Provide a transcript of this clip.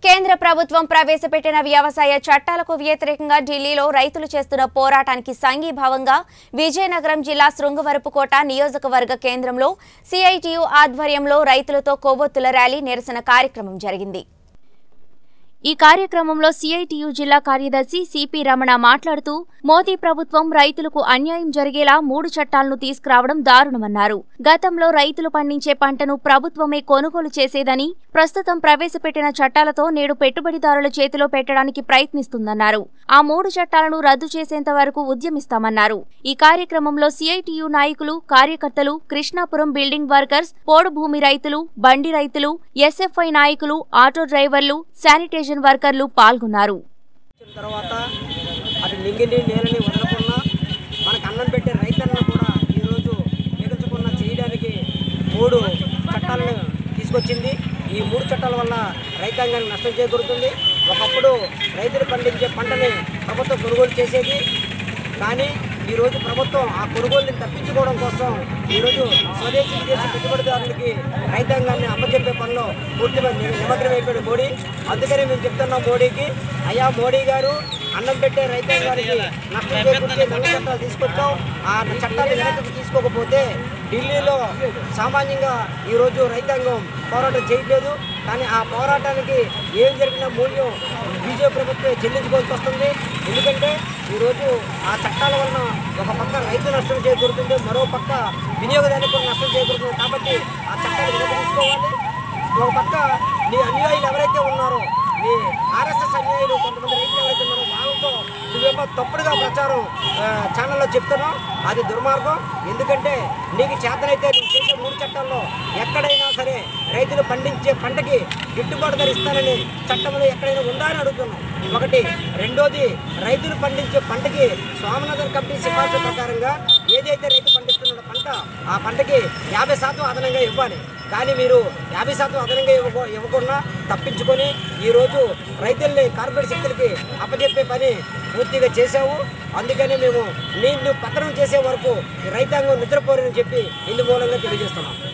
కేంద్ర ప్రభుత్వం ప్రవేశపెట్టిన వ్యవసాయ చట్టాలకు వ్యతిరేకంగా ఢిల్లీలో రైతులు చేస్తున్న పోరాటానికి సంఘీభావంగా విజయనగరం జిల్లా శృంగవరపుకోట నియోజకవర్గ కేంద్రంలో సిఐటియు ఆధ్వర్యంలో రైతులతో కొవ్వొత్తుల ర్యాలీ నిరసన కార్యక్రమం జరిగింది ఈ కార్యక్రమంలో సిఐటియు జిల్లా కార్యదర్శి సిపి రమణ మాట్లాడుతూ మోదీ ప్రభుత్వం రైతులకు అన్యాయం జరిగేలా మూడు చట్టాలను తీసుకురావడం దారుణమన్నారు గతంలో రైతులు పండించే పంటను ప్రభుత్వమే కొనుగోలు చేసేదని ప్రస్తుతం ప్రవేశపెట్టిన చట్టాలతో నేడు పెట్టుబడిదారుల చేతిలో పెట్టడానికి ప్రయత్నిస్తుందన్నారు ఆ మూడు చట్టాలను రద్దు చేసేంత వరకు ఉద్యమిస్తామన్నారు ఈ కార్యక్రమంలో సిఐటియు నాయకులు కార్యకర్తలు కృష్ణాపురం బిల్డింగ్ వర్కర్స్ పోడు భూమి రైతులు బండి రైతులు ఎస్ఎఫ్ఐ నాయకులు ఆటో డ్రైవర్లు శానిటేషన్ వర్కర్లు పాల్గొన్నారు వచ్చిన తర్వాత అటు నింగిని నేలని వదలకుండా మనకు అన్నం పెట్టే రైతన్నను కూడా ఈరోజు మిగల్చకుండా చేయడానికి మూడు చట్టాలను తీసుకొచ్చింది ఈ మూడు చట్టాల వల్ల రైతాంగానికి నష్టం చేకూరుతుంది ఒకప్పుడు రైతులు పండించే పంటని ప్రభుత్వం కొనుగోలు చేసేది కానీ ఈరోజు ప్రభుత్వం ఆ కొనుగోలుని తప్పించుకోవడం కోసం ఈరోజు స్వదేశీ విదేశీ పెట్టుబడిదారులకి రైతాంగాన్ని అప్పచెప్పే పనిలో పూర్తిగా ని- నిమగ్నమైపోయాడు మోడీ అందుకని మేము చెప్తున్నాం మోడీకి అయ్యా మోడీ గారు అన్నం పెట్టే రైతాంగానికి నష్టం చేకూర్చే నల్ల చట్టాలు తీసుకొచ్చాం ఆ చట్టాలు వెనక్కి తీసుకోకపోతే ఢిల్లీలో సామాన్యంగా ఈరోజు రైతాంగం పోరాటం చేయట్లేదు కానీ ఆ పోరాటానికి ఏం జరిగిన మూల్యం బీజేపీ ప్రభుత్వం చెల్లించుకోవాల్సి వస్తుంది ఎందుకంటే ఈరోజు ఆ చట్టాల వలన ఒక పక్క రైతు నష్టం చేకూరుతుంది మరో పక్క వినియోగదారులకు కూడా నష్టం చేకూరుతుంది కాబట్టి ఆ చట్టాలు వెనక్కి తీసుకోవాలి ఒక పక్క నీ అనుయాయులు ఎవరైతే ఉన్నారో నీ ఆర్ఎస్ఎస్ అనుయాయులు కొంతమంది రైతులు ఎవరైతే ఉన్నారో వాళ్ళతో నువ్వేమో తప్పుడుగా ప్రచారం ఆ, ఛానల్లో చెప్తున్నావు అది దుర్మార్గం ఎందుకంటే నీకు చేతనైతే నువ్వు చేసే మూడు చట్టాల్లో ఎక్కడైనా సరే రైతులు పండించే పంటకి గిట్టుబాటు ధర ఇస్తానని చట్టంలో ఎక్కడైనా ఉందా అని అడుగుతున్నాం ఒకటి రెండోది రైతులు పండించే పంటకి స్వామినాథన్ కమిటీ సిఫార్సు ప్రకారంగా ఏదైతే రైతు పండిస్తున్నాడో పంట ఆ పంటకి యాభై శాతం అదనంగా ఇవ్వాలి కానీ మీరు యాభై శాతం అదనంగా ఇవ్వకో ఇవ్వకుండా తప్పించుకొని ఈరోజు రైతుల్ని కార్పొరేట్ శక్తులకి అప్పచెప్పే పని పూర్తిగా చేశావు అందుకని మేము నేను పత్రం చేసే వరకు ఈ రైతాంగం నిద్రపోరని చెప్పి ఇందు మూలంగా తెలియజేస్తున్నాం